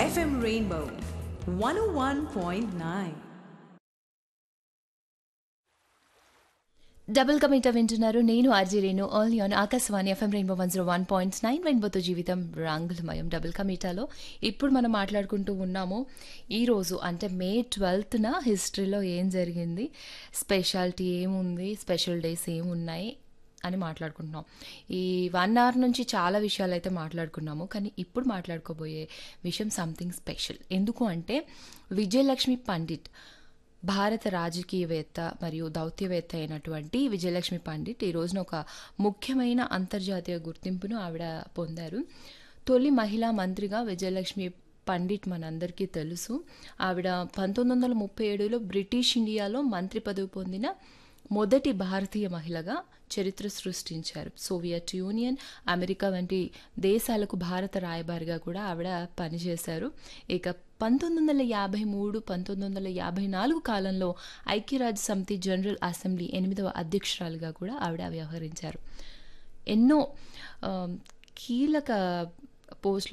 FM Rainbow 101.9. Double కమిట వింటున్నారు నేను RJ Renu all on Akashvani FM rainbow one zero one point nine రెయిన్బోతో జీవితం రంగులమయం డబుల్ కమిటాలో ఇప్పుడు మనం మాట్లాడుకుంటూ ఉన్నాము ఈరోజు అంటే మే ట్వెల్త్న హిస్టరీలో ఏం జరిగింది స్పెషాలిటీ ఏముంది స్పెషల్ డేస్ ఏమున్నాయి అని మాట్లాడుకుంటున్నాం ఈ వన్ అవర్ నుంచి చాలా విషయాలు అయితే మాట్లాడుకున్నాము కానీ ఇప్పుడు మాట్లాడుకోబోయే విషయం సంథింగ్ స్పెషల్ ఎందుకు అంటే విజయలక్ష్మి పండిట్ భారత రాజకీయవేత్త మరియు దౌత్యవేత్త అయినటువంటి విజయలక్ష్మి పండిట్ ఈ రోజున ఒక ముఖ్యమైన అంతర్జాతీయ గుర్తింపును ఆవిడ పొందారు తొలి మహిళా మంత్రిగా విజయలక్ష్మి పండిట్ మనందరికీ తెలుసు ఆవిడ పంతొమ్మిది వందల ముప్పై ఏడులో బ్రిటిష్ ఇండియాలో మంత్రి పదవి పొందిన మొదటి భారతీయ మహిళగా చరిత్ర సృష్టించారు సోవియట్ యూనియన్ అమెరికా వంటి దేశాలకు భారత రాయబారిగా కూడా ఆవిడ పనిచేశారు ఇక పంతొమ్మిది వందల యాభై మూడు పంతొమ్మిది వందల యాభై నాలుగు కాలంలో ఐక్యరాజ్య సమితి జనరల్ అసెంబ్లీ ఎనిమిదవ అధ్యక్షురాలుగా కూడా ఆవిడ వ్యవహరించారు ఎన్నో ఆ, కీలక పోస్టులు